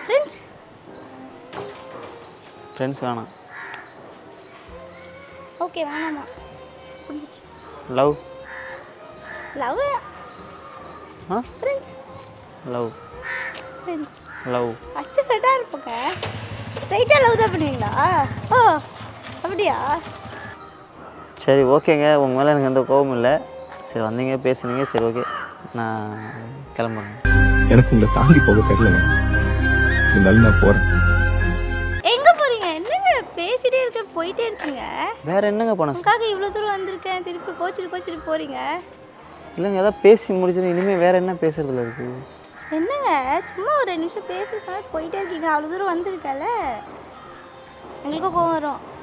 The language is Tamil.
ஃப்ரெண்ட்ஸ் ஃப்ரெண்ட்ஸ் வேணாம் ஓகே வேணாமா புரிஞ்சிச்சு லவ் லவ் ஆ friends love friends love first ஃப்ரெண்டாக இருப்போங்க ஸ்ட்ரைட்டாக லவ் தான் பண்ணுவீங்களா ஓ அப்படியா சரி ஓகேங்க உங்கள் மேலே எனக்கு எந்த கோபம் இல்லை சரி வந்தீங்க பேசுனீங்க சரி ஓகே நான் கிளம்புறேன் எனக்கு உங்களை தாண்டி போக தெரியல இருந்தாலும் நான் போறேன் எங்கே போகிறீங்க என்னங்க பேசிட்டே இருக்க போயிட்டே இருக்கீங்க வேற என்னங்க பண்ண உங்களுக்காக இவ்வளோ தூரம் வந்திருக்கேன் திருப்பி கோச்சிட்டு கோச்சிட்டு போகிறீங்க இல்லைங்க ஏதாவது பேசி முடிச்சிடும் இனிமேல் வேற என்ன பேசுறதுல இருக்கு என்னங்க சும்மா ஒரு ரெண்டு நிமிஷம் பேச சொன்னா போயிட்டே இருக்கீங்க அவ்வளோ தூரம் வந்திருக்கல எங்களுக்கும் கோவம் வரும்